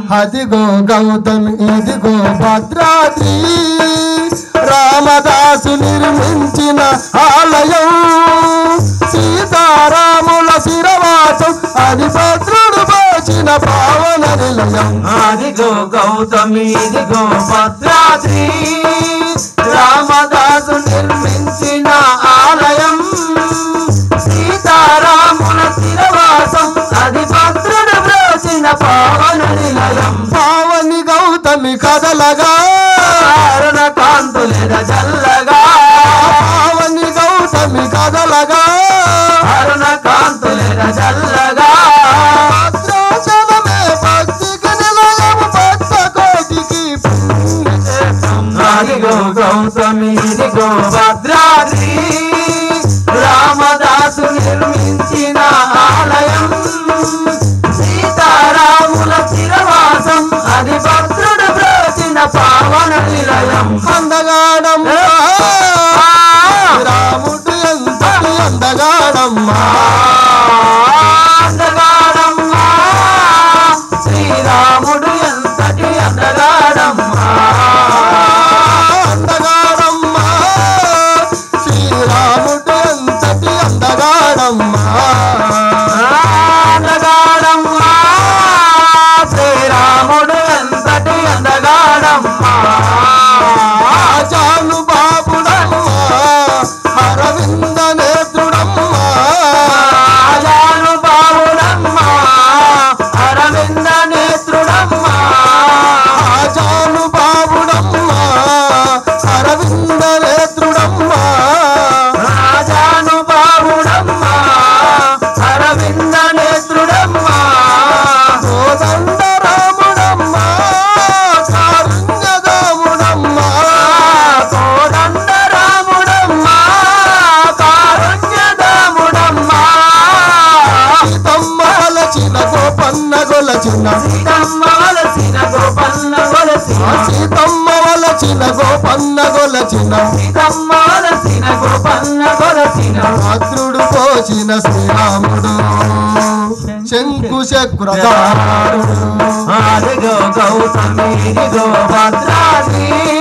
అదిగో గౌతమి ఇదిగో భద్రాద్రి రామదాసు నిర్మించిన ఆలయం సీతారాముల శిరవాసం అది భద్రుడు పోచిన పావన నిలయం అదిగో గౌతమి ఇదిగో భద్రాద్రి రామదాసు నిర్మించిన ఆలయం సీతారాముల శిరవాసం అది భద్రుడు బ్రోచిన పావన నిలయం పావని గౌతమి కదలగా అరుణ కాంతులెద జల్లగా పావని గౌతమి కదలగా అరుణ కాంతులెద జల్లగా భద్రాచలమే భక్తికి నిలయం భక్త కోటికి పుణ్యక్షేత్రం. అదిగో గౌతమి ఇదిగో భద్రాద్రి రామదాసు నిర్మించిన ఆలయం సీతారాముల చిరవాసం అది భద్రుడు బ్రోచిన పావన నిలయం అందగాడమ్మా రాముడు ఎంతటి అందగాడమ్మా అందగాడమ్మా శ్రీరాముడు ఎంతటి అందగాడమ్మా అందగాడమ్మా శ్రీరాముడు ఎంతటి అందగాడమ్మా అందగాడమ్మా శ్రీరాముడు ఎంతటి అందగాడమ్మా రాజాను బాబుడమ్మా అరవింద నేత్రుడమ్మా రాజాను బావుడమ్మా అరవింద నేత్రుడమ్మా రాజాను బాబుడమ్మా అరవింద నేత్రుడమ్మా రాజాను బావుడమ్మా అరవింద నేత్రుడమ్మా కోదండ రాముడమ్మా కారుణ్యదాముడమ్మా కోదండ రాముడమ్మా కారుణ్యదాముడమ్మా సీతమ్మ వలచిన గోపన్న గొలచిన సీతమ్మ వలసిన గోపన్న వలసిన సీతమ్మ వలచిన గోపన్న గొలచిన సీతమ్మ వలసిన గోపన్న వలసిన భద్రుడు పోచిన శ్రీరాముడు శంకు చక్రధారుడు అదిగో గౌతమి ఇదిగో భద్రాద్రి